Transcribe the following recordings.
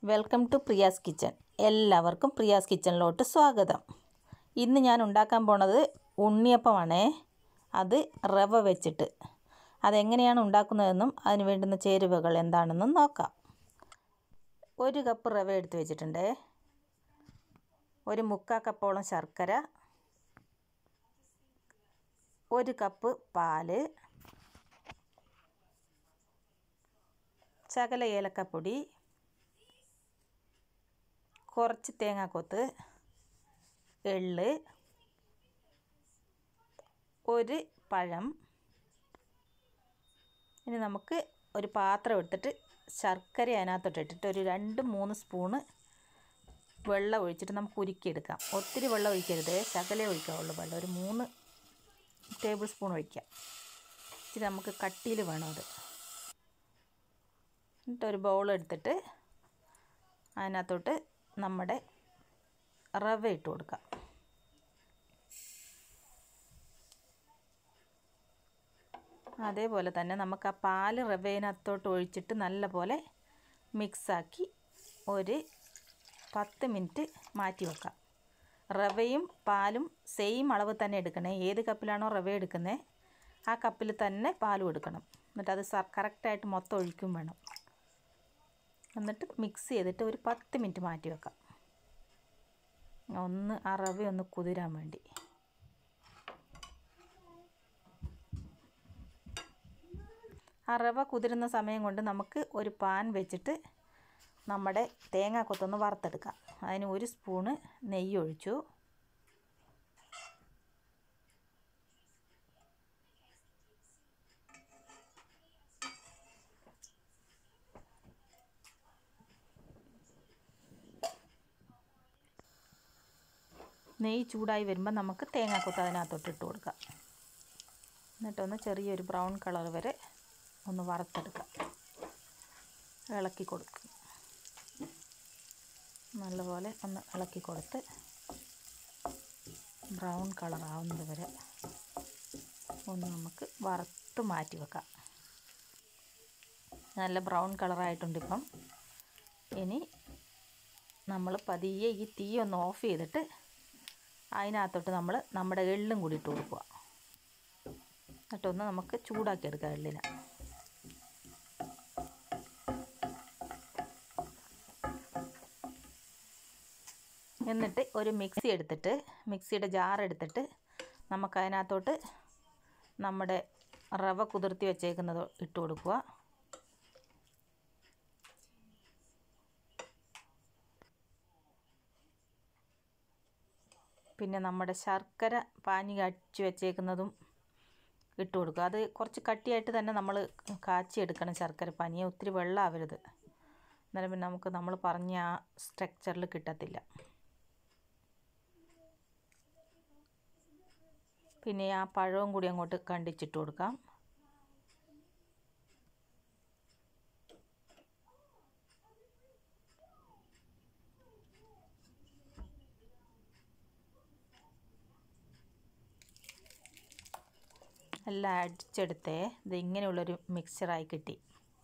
welcome to Priya's kitchen എല്ലാവർക്കും പ്രിയാസ് കിച്ചണിലോട്ട് സ്വാഗതം ഇന്ന് ഞാൻ ഉണ്ടാക്കാൻ പോണത് ഉണ്ണിയപ്പമാണേ അത് റവ വെച്ചിട്ട് അതെങ്ങനെയാണ് ഉണ്ടാക്കുന്നതെന്നും അതിന് വേണ്ടുന്ന ചേരുവകൾ എന്താണെന്നും നോക്കാം ഒരു കപ്പ് റവ എടുത്ത് വെച്ചിട്ടുണ്ടേ ഒരു മുക്കാൽ കപ്പോളം ശർക്കര ഒരു കപ്പ് പാല് ശകല ഏലക്കപ്പൊടി കുറച്ച് തേങ്ങാക്കൊത്ത് എള്ള് ഒരു പഴം ഇനി നമുക്ക് ഒരു പാത്രം എടുത്തിട്ട് ശർക്കര അതിനകത്തോട്ട് ഇട്ടിട്ട് ഒരു രണ്ട് മൂന്ന് സ്പൂണ് വെള്ളം ഒഴിച്ചിട്ട് നമുക്ക് ഉരുക്കിയെടുക്കാം ഒത്തിരി വെള്ളം ഒഴിക്കരുത് ശകലേ ഒഴിക്കാവുള്ളൂ വെള്ളം ഒരു മൂന്ന് ടേബിൾ സ്പൂൺ ഒഴിക്കാം ഇച്ചിരി നമുക്ക് കട്ടിയിൽ വേണം അത് എന്നിട്ട് ഒരു ബൗൾ എടുത്തിട്ട് അതിനകത്തോട്ട് നമ്മുടെ റവ ഇട്ട് കൊടുക്കാം അതേപോലെ തന്നെ നമുക്ക് ആ പാല് റവയിനകത്തോട്ട് ഒഴിച്ചിട്ട് നല്ലപോലെ മിക്സാക്കി ഒരു പത്ത് മിനിറ്റ് മാറ്റി വെക്കാം റവയും പാലും സെയിം അളവ് തന്നെ എടുക്കണേ ഏത് കപ്പിലാണോ റവ എടുക്കുന്നത് ആ കപ്പിൽ തന്നെ പാലും എടുക്കണം എന്നിട്ട് അത് കറക്റ്റായിട്ട് മൊത്തം ഒഴിക്കും വേണം എന്നിട്ട് മിക്സ് ചെയ്തിട്ട് ഒരു പത്ത് മിനിറ്റ് മാറ്റി വെക്കാം ഒന്ന് ആ റവ ഒന്ന് കുതിരാൻ വേണ്ടി ആ റവ കുതിരുന്ന സമയം കൊണ്ട് നമുക്ക് ഒരു പാൻ വെച്ചിട്ട് നമ്മുടെ തേങ്ങാക്കൊത്തൊന്ന് വറുത്തെടുക്കാം അതിന് ഒരു സ്പൂണ് നെയ്യ് ഒഴിച്ചു നെയ്യ് ചൂടായി വരുമ്പോൾ നമുക്ക് തേങ്ങാക്കൊത്ത് അതിനകത്തോട്ട് ഇട്ട് കൊടുക്കാം എന്നിട്ടൊന്ന് ചെറിയൊരു ബ്രൗൺ കളർ വരെ ഒന്ന് വറുത്തെടുക്കാം ഇളക്കി കൊടുക്കും നല്ലപോലെ ഒന്ന് ഇളക്കി കൊടുത്ത് ബ്രൗൺ കളർ ആവുന്നത് വരെ ഒന്ന് നമുക്ക് വറുത്ത് മാറ്റി വെക്കാം നല്ല ബ്രൗൺ കളറായിട്ടുണ്ട് ഇപ്പം ഇനി നമ്മൾ പതിയെ ഈ തീ ഒന്ന് ഓഫ് ചെയ്തിട്ട് അതിനകത്തോട്ട് നമ്മൾ നമ്മുടെ എള്ളും കൂടി ഇട്ട് കൊടുക്കുക എന്നിട്ടൊന്ന് നമുക്ക് ചൂടാക്കി എടുക്കാം എള്ളിനെ എന്നിട്ട് ഒരു മിക്സി എടുത്തിട്ട് മിക്സിയുടെ ജാർ എടുത്തിട്ട് നമുക്ക് അതിനകത്തോട്ട് നമ്മുടെ റവ കുതിർത്തി വെച്ചേക്കുന്നത് ഇട്ട് കൊടുക്കുക പിന്നെ നമ്മുടെ ശർക്കര പാനി കാച്ചി വെച്ചേക്കുന്നതും ഇട്ട് കൊടുക്കുക അത് കുറച്ച് കട്ടിയായിട്ട് തന്നെ നമ്മൾ കാച്ചി എടുക്കണം ശർക്കര പാനിയെ ഒത്തിരി വെള്ളമാവരുത് അന്നേരം പിന്നെ നമുക്ക് നമ്മൾ പറഞ്ഞ ആ സ്ട്രക്ചറിൽ കിട്ടത്തില്ല പിന്നെ ആ പഴവും കൂടി അങ്ങോട്ട് കണ്ടിച്ചിട്ട് കൊടുക്കാം എല്ലാം അടിച്ചെടുത്തേ ഇത് ഇങ്ങനെയുള്ളൊരു മിക്സറായി കിട്ടി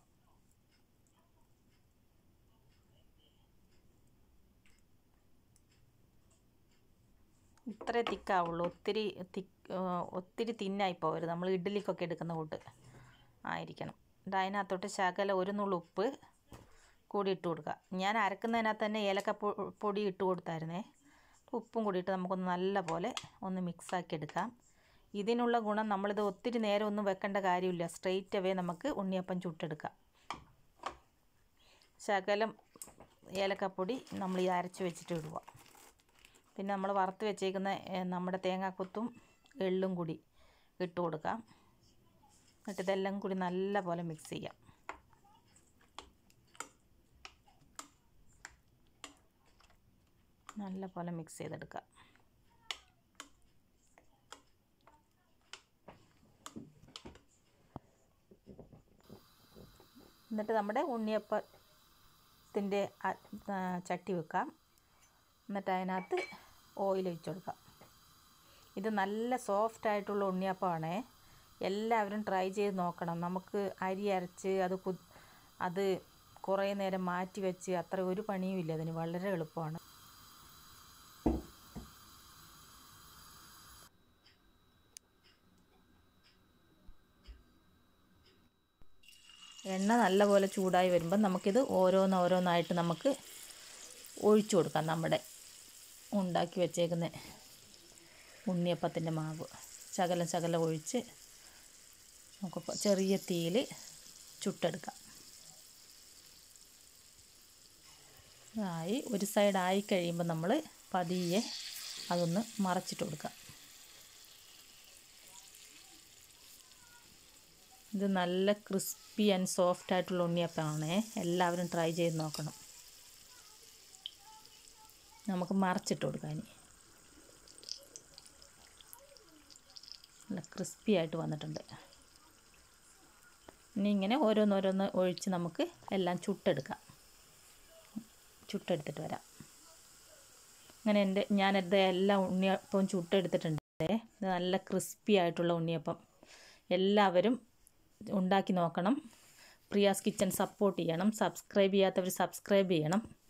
ഇത്രേ തിക്കാവുള്ളൂ ഒത്തിരി തിക്ക് ഒത്തിരി തിന്നായി പോകരുത് നമ്മൾ ഇഡ്ഡലിക്കൊക്കെ എടുക്കുന്ന കൂട്ട് ആയിരിക്കണം ഇത് അതിനകത്തോട്ട് ശകല ഒരു നുള്ളു ഉപ്പ് കൂടി ഇട്ട് കൊടുക്കുക ഞാൻ അരക്കുന്നതിനകത്ത് തന്നെ ഏലക്ക പൊടി ഇട്ട് കൊടുത്തായിരുന്നേ ഉപ്പും കൂടി ഇട്ട് നമുക്കൊന്ന് നല്ല പോലെ ഒന്ന് മിക്സാക്കി എടുക്കാം ഇതിനുള്ള ഗുണം നമ്മളിത് ഒത്തിരി നേരം ഒന്നും വെക്കേണ്ട കാര്യമില്ല സ്ട്രെയിറ്റ് അവേ നമുക്ക് ഉണ്ണിയപ്പം ചുട്ടെടുക്കാം ശകലം ഏലക്കപ്പൊടി നമ്മൾ ഈ അരച്ച് വെച്ചിട്ട് ഇടുക പിന്നെ നമ്മൾ വറുത്ത് വെച്ചേക്കുന്ന നമ്മുടെ തേങ്ങാക്കൊത്തും എള്ളും കൂടി ഇട്ട് കൊടുക്കാം എന്നിട്ട് ഇതെല്ലാം കൂടി നല്ല പോലെ മിക്സ് ചെയ്യാം നല്ല പോലെ മിക്സ് ചെയ്തെടുക്കാം എന്നിട്ട് നമ്മുടെ ഉണ്ണിയപ്പത്തിൻ്റെ ചട്ടി വെക്കാം എന്നിട്ട് അതിനകത്ത് ഓയിൽ ഒഴിച്ച് കൊടുക്കാം ഇത് നല്ല സോഫ്റ്റ് ആയിട്ടുള്ള ഉണ്ണിയപ്പമാണേ എല്ലാവരും ട്രൈ ചെയ്ത് നോക്കണം നമുക്ക് അരി അരച്ച് അത് കു അത് കുറേ നേരം മാറ്റി വെച്ച് അത്ര ഒരു പണിയും ഇല്ല അതിന് വളരെ എളുപ്പമാണ് എണ്ണ നല്ലപോലെ ചൂടായി വരുമ്പോൾ നമുക്കിത് ഓരോന്നോരോന്നായിട്ട് നമുക്ക് ഒഴിച്ചു കൊടുക്കാം നമ്മുടെ ഉണ്ടാക്കി വെച്ചേക്കുന്ന ഉണ്ണിയപ്പത്തിൻ്റെ മാവ് ശകലം ശകലം ഒഴിച്ച് നമുക്ക് ചെറിയ തീയിൽ ചുട്ടെടുക്കാം ആയി ഒരു സൈഡ് ആയി കഴിയുമ്പോൾ നമ്മൾ പതിയെ അതൊന്ന് മറച്ചിട്ട് കൊടുക്കാം ഇത് നല്ല ക്രിസ്പി ആൻഡ് സോഫ്റ്റ് ആയിട്ടുള്ള ഉണ്ണിയപ്പമാണേ എല്ലാവരും ട്രൈ ചെയ്ത് നോക്കണം നമുക്ക് മറച്ചിട്ട് കൊടുക്കാം ഇനി നല്ല ക്രിസ്പി ആയിട്ട് വന്നിട്ടുണ്ട് ഇനി ഇങ്ങനെ ഓരോന്നോരോന്ന് ഒഴിച്ച് നമുക്ക് എല്ലാം ചുട്ടെടുക്കാം ചുട്ടെടുത്തിട്ട് വരാം അങ്ങനെ എൻ്റെ ഞാൻ എൻ്റെ എല്ലാ ഉണ്ണിയപ്പവും ചുട്ടെടുത്തിട്ടുണ്ട് ഇത് നല്ല ക്രിസ്പി ആയിട്ടുള്ള ഉണ്ണിയപ്പം എല്ലാവരും ഉണ്ടാക്കി നോക്കണം പ്രിയാസ് കിച്ചൺ സപ്പോർട്ട് ചെയ്യണം സബ്സ്ക്രൈബ് ചെയ്യാത്തവർ സബ്സ്ക്രൈബ് ചെയ്യണം